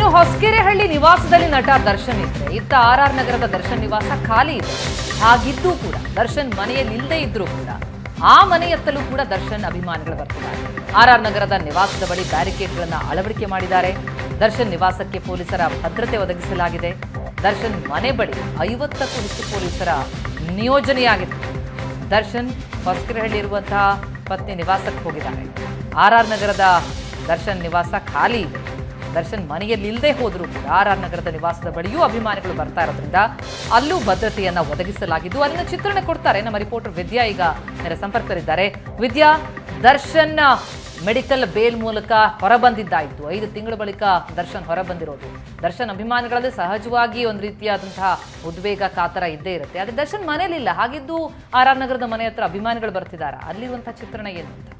ಹೊಸಕೆರೆಹಳ್ಳಿ ನಿವಾಸದಲ್ಲಿ ನಟ ದರ್ಶನ್ ಇದ್ರೆ ಇತ್ತ ಆರ್ ಆರ್ ನಗರದ ದರ್ಶನ್ ನಿವಾಸ ಖಾಲಿ ಇದೆ ಹಾಗಿದ್ದೂ ಕೂಡ ದರ್ಶನ್ ಮನೆಯಲ್ಲಿ ಇಲ್ಲದೆ ಇದ್ರೂ ಕೂಡ ಆ ಮನೆಯತ್ತಲೂ ಕೂಡ ದರ್ಶನ್ ಅಭಿಮಾನಿಗಳು ಬರ್ತಿದ್ದಾರೆ ಆರ್ ಆರ್ ನಗರದ ನಿವಾಸದ ಬಳಿ ಬ್ಯಾರಿಕೇಡ್ಗಳನ್ನ ಅಳವಡಿಕೆ ಮಾಡಿದ್ದಾರೆ ದರ್ಶನ್ ನಿವಾಸಕ್ಕೆ ಪೊಲೀಸರ ಭದ್ರತೆ ಒದಗಿಸಲಾಗಿದೆ ದರ್ಶನ್ ಮನೆ ಬಳಿ ಐವತ್ತಕ್ಕೂ ಹೆಚ್ಚು ಪೊಲೀಸರ ನಿಯೋಜನೆಯಾಗಿದೆ ದರ್ಶನ್ ಹೊಸಕೆರೆಹಳ್ಳಿ ಇರುವಂತಹ ಪತ್ನಿ ನಿವಾಸಕ್ಕೆ ಹೋಗಿದ್ದಾರೆ ಆರ್ ಆರ್ ನಗರದ ದರ್ಶನ್ ನಿವಾಸ ಖಾಲಿ ಇದೆ ದರ್ಶನ್ ಮನೆಯಲ್ಲಿ ಇಲ್ಲದೆ ಹೋದರೂ ಕೂಡ ಆರ್ ಆರ್ ನಗರದ ನಿವಾಸದ ಬಳಿಯೂ ಅಭಿಮಾನಿಗಳು ಬರ್ತಾ ಇರೋದ್ರಿಂದ ಅಲ್ಲೂ ಭದ್ರತೆಯನ್ನ ಒದಗಿಸಲಾಗಿದ್ದು ಅಲ್ಲಿನ ಚಿತ್ರಣ ಕೊಡ್ತಾರೆ ನಮ್ಮ ರಿಪೋರ್ಟರ್ ವಿದ್ಯಾ ಈಗ ನೇರ ಸಂಪರ್ಕದಲ್ಲಿದ್ದಾರೆ ವಿದ್ಯಾ ದರ್ಶನ್ ಮೆಡಿಕಲ್ ಬೇಲ್ ಮೂಲಕ ಹೊರಬಂದಿದ್ದಾಯಿತು ಐದು ತಿಂಗಳ ಬಳಿಕ ದರ್ಶನ್ ಹೊರಬಂದಿರೋದು ದರ್ಶನ್ ಅಭಿಮಾನಿಗಳಲ್ಲಿ ಸಹಜವಾಗಿ ಒಂದು ರೀತಿಯಾದಂತಹ ಉದ್ವೇಗ ಕಾತರ ಇದ್ದೇ ಇರುತ್ತೆ ಆದರೆ ದರ್ಶನ್ ಮನೇಲಿಲ್ಲ ಹಾಗಿದ್ದು ಆರ್ ಆರ್ ನಗರದ ಮನೆ ಹತ್ರ ಅಭಿಮಾನಿಗಳು ಬರ್ತಿದ್ದಾರೆ ಅಲ್ಲಿರುವಂತಹ ಚಿತ್ರಣ ಏನು ಅಂತ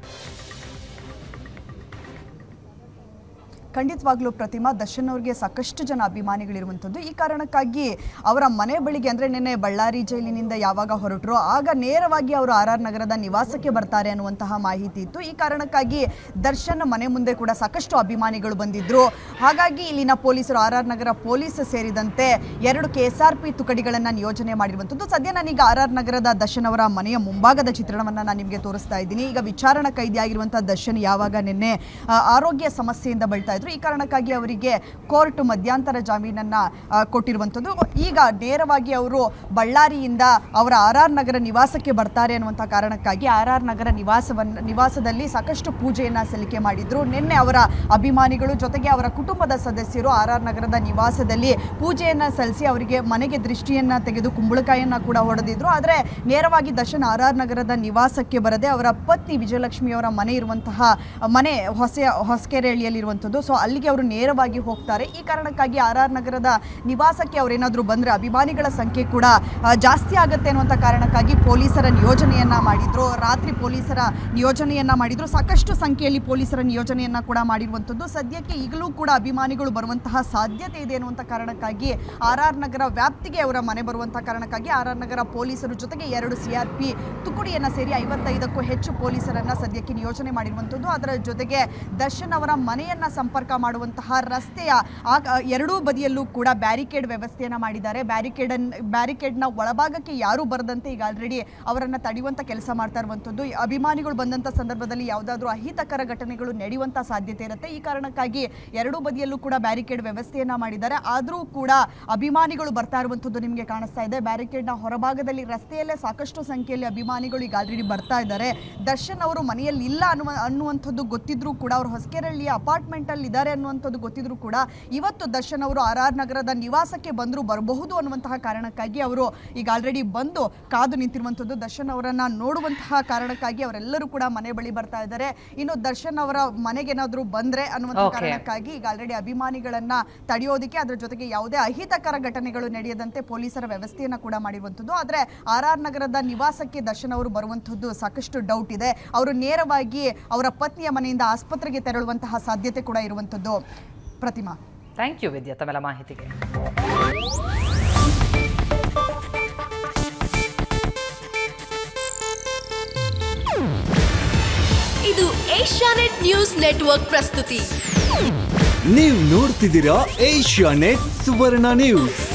ಖಂಡಿತವಾಗ್ಲೂ ಪ್ರತಿಮಾ ದರ್ಶನ್ ಅವ್ರಿಗೆ ಸಾಕಷ್ಟು ಜನ ಅಭಿಮಾನಿಗಳಿರುವಂಥದ್ದು ಈ ಕಾರಣಕ್ಕಾಗಿ ಅವರ ಮನೆ ಬಳಿಗೆ ಅಂದರೆ ನಿನ್ನೆ ಬಳ್ಳಾರಿ ಜೈಲಿನಿಂದ ಯಾವಾಗ ಹೊರಟರು ಆಗ ನೇರವಾಗಿ ಅವರು ಆರ್ ಆರ್ ನಗರದ ನಿವಾಸಕ್ಕೆ ಬರ್ತಾರೆ ಅನ್ನುವಂತಹ ಮಾಹಿತಿ ಇತ್ತು ಈ ಕಾರಣಕ್ಕಾಗಿ ದರ್ಶನ್ ಮನೆ ಮುಂದೆ ಕೂಡ ಸಾಕಷ್ಟು ಅಭಿಮಾನಿಗಳು ಬಂದಿದ್ರು ಹಾಗಾಗಿ ಇಲ್ಲಿನ ಪೊಲೀಸರು ಆರ್ ಆರ್ ನಗರ ಪೊಲೀಸ್ ಸೇರಿದಂತೆ ಎರಡು ಕೆ ಎಸ್ ಆರ್ ಪಿ ತುಕಡಿಗಳನ್ನು ನಿಯೋಜನೆ ಮಾಡಿರುವಂಥದ್ದು ಸದ್ಯ ನಾನೀಗ ಆರ್ ಆರ್ ನಗರದ ದರ್ಶನ್ ಅವರ ಮನೆಯ ಮುಂಭಾಗದ ಚಿತ್ರಣವನ್ನು ನಾನು ನಿಮಗೆ ತೋರಿಸ್ತಾ ಇದ್ದೀನಿ ಈಗ ವಿಚಾರಣಾ ಕೈದಿಯಾಗಿರುವಂಥ ದರ್ಶನ್ ಯಾವಾಗ ನಿನ್ನೆ ಆ, ಆರೋಗ್ಯ ಸಮಸ್ಯೆಯಿಂದ ಬಳ್ತಾ ಇದ್ರು ಈ ಕಾರಣಕ್ಕಾಗಿ ಅವರಿಗೆ ಕೋರ್ಟ್ ಮಧ್ಯಂತರ ಜಾಮೀನನ್ನ ಆ, ಕೊಟ್ಟಿರುವಂಥದ್ದು ಈಗ ನೇರವಾಗಿ ಅವರು ಬಳ್ಳಾರಿಯಿಂದ ಅವರ ಆರ್ ಆರ್ ನಗರ ನಿವಾಸಕ್ಕೆ ಬರ್ತಾರೆ ಅನ್ನುವಂಥ ಕಾರಣಕ್ಕಾಗಿ ಆರ್ ಆರ್ ನಗರ ನಿವಾಸವನ್ನ ನಿವಾಸದಲ್ಲಿ ಸಾಕಷ್ಟು ಪೂಜೆಯನ್ನ ಸಲ್ಲಿಕೆ ಮಾಡಿದ್ರು ನಿನ್ನೆ ಅವರ ಅಭಿಮಾನಿಗಳು ಜೊತೆಗೆ ಅವರ ಕುಟುಂಬದ ಸದಸ್ಯರು ಆರ್ ಆರ್ ನಗರದ ನಿವಾಸದಲ್ಲಿ ಪೂಜೆಯನ್ನ ಸಲ್ಲಿಸಿ ಅವರಿಗೆ ಮನೆಗೆ ದೃಷ್ಟಿಯನ್ನ ತೆಗೆದು ಕುಂಬಳಕಾಯನ್ನ ಕೂಡ ಹೊಡೆದಿದ್ರು ಆದರೆ ನೇರವಾಗಿ ದರ್ಶನ್ ಆರ್ ಆರ್ ನಗರದ ನಿವಾಸಕ್ಕೆ ಬರದೆ ಅವರ ಪತ್ನಿ ವಿಜಯಲಕ್ಷ್ಮಿ ಅವರ ಮನೆ ಇರುವಂತಹ ಮನೆ ಹೊಸ ಹೊಸಕೆರೆಹಳ್ಳಿಯಲ್ಲಿರುವಂಥದ್ದು ಸೊ ಅಲ್ಲಿಗೆ ಅವರು ನೇರವಾಗಿ ಹೋಗ್ತಾರೆ ಈ ಕಾರಣಕ್ಕಾಗಿ ಆರ್ ಆರ್ ನಗರದ ನಿವಾಸಕ್ಕೆ ಅವರೇನಾದರೂ ಬಂದರೆ ಅಭಿಮಾನಿಗಳ ಸಂಖ್ಯೆ ಕೂಡ ಆ, ಜಾಸ್ತಿ ಆಗುತ್ತೆ ಅನ್ನುವಂಥ ಕಾರಣಕ್ಕಾಗಿ ಪೊಲೀಸರ ನಿಯೋಜನೆಯನ್ನ ಮಾಡಿದ್ರು ರಾತ್ರಿ ಪೊಲೀಸರ ನಿಯೋಜನೆಯನ್ನ ಮಾಡಿದ್ರು ಸಾಕಷ್ಟು ಸಂಖ್ಯೆಯಲ್ಲಿ ಪೊಲೀಸರ ನಿಯೋಜನೆಯನ್ನ ಕೂಡ ಮಾಡಿರುವಂಥದ್ದು ಸದ್ಯಕ್ಕೆ ಈಗಲೂ ಕೂಡ ಅಭಿಮಾನಿಗಳು ಬರುವಂತಹ ಸಾಧ್ಯತೆ ಇದೆ ಅನ್ನುವಂಥ ಕಾರಣಕ್ಕಾಗಿ ಆರ್ ಆರ್ ನಗರ ವ್ಯಾಪ್ತಿಗೆ ಅವರ ಮನೆ ಬರುವಂತಹ ಕಾರಣಕ್ಕಾಗಿ ಆರ್ ಆರ್ ನಗರ ಪೊಲೀಸರು ಜೊತೆಗೆ ಎರಡು ಸಿ ಆರ್ ಪಿ ತುಕುಡಿಯನ್ನ ಸೇರಿ ಐವತ್ತೈದಕ್ಕೂ ಹೆಚ್ಚು ಪೊಲೀಸರನ್ನ ಸದ್ಯಕ್ಕೆ ನಿಯೋಜನೆ ಮಾಡಿರುವಂಥದ್ದು ಅದರ ಜೊತೆಗೆ ದರ್ಶನ್ ಅವರ ಮನೆಯನ್ನ ಸಂಪರ್ಕ ಮಾಡುವಂತಹ ರಸ್ತೆಯ ಆ ಎರಡೂ ಬದಿಯಲ್ಲೂ ಕೂಡ ಬ್ಯಾರಿಕೇಡ್ ವ್ಯವಸ್ಥೆಯನ್ನ ಮಾಡಿದ್ದಾರೆ ಬ್ಯಾರಿಕೇಡ್ ಬ್ಯಾರಿಕೇಡ್ನ ಒಳಭಾಗಕ್ಕೆ ಯಾರೂ ಬರದಂತೆ ಈಗ ಆಲ್ರೆಡಿ ಅವರನ್ನ ತಡೆಯುವಂತ ಕೆಲಸ ಮಾಡ್ತಾ ಇರುವಂಥದ್ದು ಈ ಅಭಿಮಾನಿಗಳು ಬಂದಂತ ಸಂದರ್ಭದಲ್ಲಿ ಯಾವುದಾದ್ರೂ ಅಹಿತಕರ ಘಟನೆಗಳು ನಡೆಯುವಂತ ಸಾಧ್ಯತೆ ಇರುತ್ತೆ ಈ ಕಾರಣಕ್ಕಾಗಿ ಎರಡೂ ಬದಿಯಲ್ಲೂ ಕೂಡ ಬ್ಯಾರಿಕೇಡ್ ವ್ಯವಸ್ಥೆಯನ್ನ ಮಾಡಿದ್ದಾರೆ ಆದರೂ ಕೂಡ ಅಭಿಮಾನಿಗಳು ಬರ್ತಾ ಇರುವಂಥದ್ದು ನಿಮಗೆ ಕಾಣಿಸ್ತಾ ಇದೆ ಬ್ಯಾರಿಕೇಡ್ನ ಹೊರಭಾಗದಲ್ಲಿ ರಸ್ತೆಯಲ್ಲೇ ಸಾಕಷ್ಟು ಸಂಖ್ಯೆಯಲ್ಲಿ ಅಭಿಮಾನಿಗಳು ಈಗ ಆಲ್ರೆಡಿ ಬರ್ತಾ ಇದ್ದಾರೆ ದರ್ಶನ್ ಅವರು ಮನೆಯಲ್ಲಿ ಇಲ್ಲ ಅನ್ನುವ ಅನ್ನುವಂಥದ್ದು ಗೊತ್ತಿದ್ರೂ ಕೂಡ ಅವರು ಹೊಸಕೆರಳ್ಳಿಯ ಅಪಾರ್ಟ್ಮೆಂಟ್ ಅಲ್ಲಿ ಇದ್ದಾರೆ ಅನ್ನುವಂಥದ್ದು ಗೊತ್ತಿದ್ರೂ ಕೂಡ ಇವತ್ತು ದರ್ಶನ್ ಅವರು ಆರ್ ಆರ್ ನಗರದ ನಿವಾಸಕ್ಕೆ ಬಂದರೂ ಬರಬಹುದು ಅನ್ನುವಂತಹ ಕಾರಣಕ್ಕಾಗಿ ಅವರು ಈಗ ಆಲ್ರೆಡಿ ಬಂದು ಕಾದು ನಿಂತಿರುವಂಥದ್ದು ದರ್ಶನ್ ಅವರನ್ನ ನೋಡುವಂತಹ ಕಾರಣಕ್ಕಾಗಿ ಅವರೆಲ್ಲರೂ ಕೂಡ ಮನೆ ಬಳಿ ಬರ್ತಾ ಇದ್ದಾರೆ ಇನ್ನು ದರ್ಶನ್ ಅವರ ಮನೆಗೇನಾದ್ರೂ ಬಂದ್ರೆ ಅನ್ನುವಂತಹ Okay. ಕಾರಣಕ್ಕಾಗಿ ಈಗ ಆಲ್ರೆಡಿ ಅಭಿಮಾನಿಗಳನ್ನ ತಡೆಯೋದಕ್ಕೆ ಅದರ ಜೊತೆಗೆ ಯಾವುದೇ ಅಹಿತಕರ ಘಟನೆಗಳು ನಡೆಯದಂತೆ ಪೊಲೀಸರ ವ್ಯವಸ್ಥೆಯನ್ನ ಕೂಡ ಮಾಡಿರುವಂಥದ್ದು ಆದ್ರೆ ಆರ್ ಆರ್ ನಗರದ ನಿವಾಸಕ್ಕೆ ದರ್ಶನ್ ಅವರು ಬರುವಂಥದ್ದು ಸಾಕಷ್ಟು ಡೌಟ್ ಇದೆ ಅವರು ನೇರವಾಗಿ ಅವರ ಪತ್ನಿಯ ಮನೆಯಿಂದ ಆಸ್ಪತ್ರೆಗೆ ತೆರಳುವಂತಹ ಸಾಧ್ಯತೆ ಕೂಡ ಇರುವಂಥದ್ದು ಪ್ರತಿಮಾ ಥ್ಯಾಂಕ್ ಯು ವಿದ್ಯಾ ತಮ್ಮೆಲ್ಲ ಮಾಹಿತಿಗೆ ಇದು ಏಷ್ಯಾನೆಟ್ ನ್ಯೂಸ್ ನೆಟ್ವರ್ಕ್ ಪ್ರಸ್ತುತಿ ನೀವು ನೋಡ್ತಿದ್ದೀರಾ ಏಷ್ಯಾ ನೆಟ್ ಸುವರ್ಣ ನ್ಯೂಸ್